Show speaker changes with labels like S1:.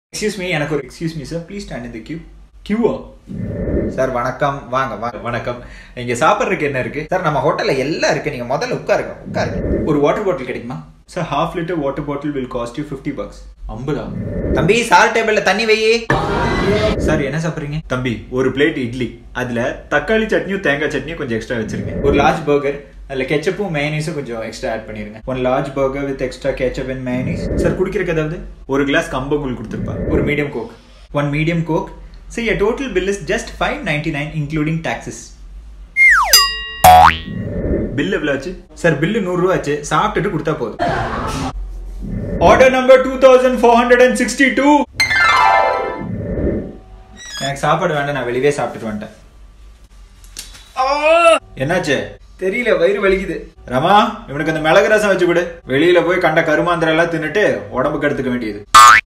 S1: Excuse me எனக்கு ஒரு excuse me sir please stand இந்த கியூ கியூவா சார் வணக்கம் வாங்க வாங்க வணக்கம் இங்க சாப்பிட்றதுக்கு என்ன இருக்கு சார் நம்ம ஹோட்டல்ல எல்லாம் இருக்கு நீங்க முதல்ல உட்காருங்க உட்காருங்க ஒரு வாட்டர் பாட்டில் கிடைக்குமா sir half litre water bottle will cost you fifty bucks ஐம்பதா தம்பி சார் டேபிள்ல தண்ணி வையே சார் என்ன சாப்பிடுறீங்க தம்பி ஒரு பிளேட் இட்லி அதுல தக்காளி சட்னியும் தேங்காய் சட்னியும் கொஞ்சம் எக்ஸ்ட்ரா வச்சிருங்க ஒரு லார்ஜ் பர்கர் அதுல கெச்சப்பும் மேனீஸும் கொஞ்சம் எக்ஸ்ட்ரா ஆட் பண்ணிருங்க one large burger with extra ketchup and mayonnaise sir குடிக்கிறதுக்கு ஏதாவது ஒரு கிளாஸ் கம்பங்கூழ் கொடுத்துருப்பா ஒரு medium coke one medium coke See, your total bill is just 599 including taxes. Bill எவ்வளோ ஆச்சு சார் பில்லு நூறுரூவா ஆச்சு சாப்பிட்டுட்டு கொடுத்தா போதும் order number two thousand four hundred and sixty two எனக்கு சாப்பாடு வேண்டாம் நான் வெளியே சாப்பிட்டுட்டு வந்துட்டேன் என்னாச்சு தெரியல வயிறு வலிக்குது ரமா இவனுக்கு அந்த மிளகு ரசம் வச்சு கொடு வெளியில போய் கண்ட கருமாந்திரம் எல்லாம் தின்னுட்டு உடம்புக்கு எடுத்துக்க வேண்டியது